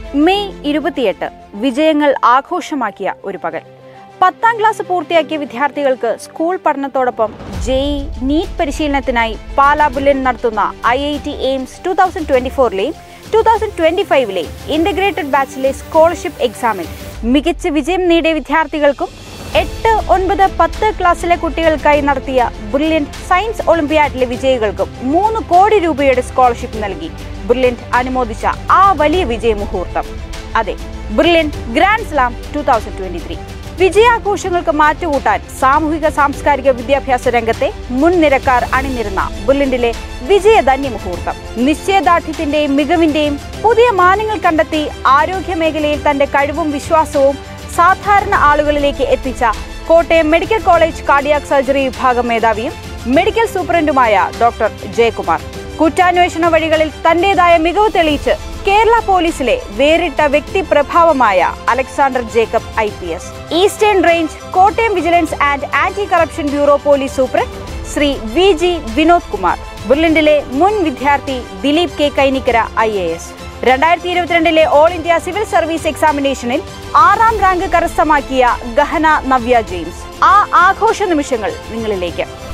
May ഇരുപത്തിയെട്ട് വിജയങ്ങൾ ആഘോഷമാക്കിയ ഒരു പകൽ പത്താം ക്ലാസ് പൂർത്തിയാക്കിയ വിദ്യാർത്ഥികൾക്ക് സ്കൂൾ പഠനത്തോടൊപ്പം ജെഇ നീറ്റ് പരിശീലനത്തിനായി പാലാ ബുല്ലൻ നടത്തുന്ന I I T AIIMS two thousand twenty ഫോറിലെയും ടു തൗസൻഡ് ട്വന്റി ഫൈവിലെയും ഇന്റഗ്രേറ്റഡ് ബാച്ചിലെ സ്കോളർഷിപ്പ് എക്സാമിൽ മികച്ച വിജയം നേടിയ വിദ്യാർത്ഥികൾക്കും എട്ട് ഒൻപത് പത്ത് ക്ലാസ്സിലെ കുട്ടികൾക്കായി നടത്തിയ ബ്രില്യൻറ്റ് സയൻസ് ഒളിമ്പിയാഡിലെ വിജയികൾക്കും മൂന്ന് കോടി രൂപയുടെ സ്കോളർഷിപ്പ് നൽകി ബ്രില്യൻറ്റ് അനുമോദിച്ച ആ വലിയ വിജയ മുഹൂർത്തം അതെ brilliant grand slam two thousand twenty three വിജയാഘോഷങ്ങൾക്ക് മാറ്റുകൂട്ടാൻ സാമൂഹിക സാംസ്കാരിക വിദ്യാഭ്യാസ രംഗത്തെ മുൻനിരക്കാർ അണിനിരുന്ന ബുല്ലൻഡിലെ വിജയധന്യ മുഹൂർത്തം നിശ്ചയദാർഢ്യത്തിന്റെയും മികവിന്റെയും പുതിയ മാനങ്ങൾ കണ്ടെത്തി ആരോഗ്യ മേഖലയിൽ തന്റെ കഴിവും വിശ്വാസവും സാധാരണ ആളുകളിലേക്ക് എത്തിച്ച Kottayam medical college cardiac surgery വിഭാഗം മേധാവിയും മെഡിക്കൽ സൂപ്രണ്ടുമായ ഡോക്ടർ ജയകുമാർ കുറ്റാന്വേഷണ വഴികളിൽ തന്റേതായ മികവ് തെളിയിച്ച് കേരള പോലീസിലെ വേറിട്ട വ്യക്തിപ്രഭാവമായ Alexander Jacob I P S eastern range Kottayam vigilance and anti corruption bureau police superintendent Shri V G Vinod Kumar ബുർലൻഡിലെ മുൻ വിദ്യാർത്ഥി Dileep K Kainikkara I A S രണ്ടായിരത്തി ഇരുപത്തിരണ്ടിലെ ഓൾ ഇന്ത്യ സിവിൽ സർവീസ് എക്സാമിനേഷനിൽ ആറാം റാങ്ക് കരസ്ഥമാക്കിയ ഗഹന നവ്യ ജെയിംസ് ആ ആഘോഷ നിമിഷങ്ങൾ നിങ്ങളിലേക്ക്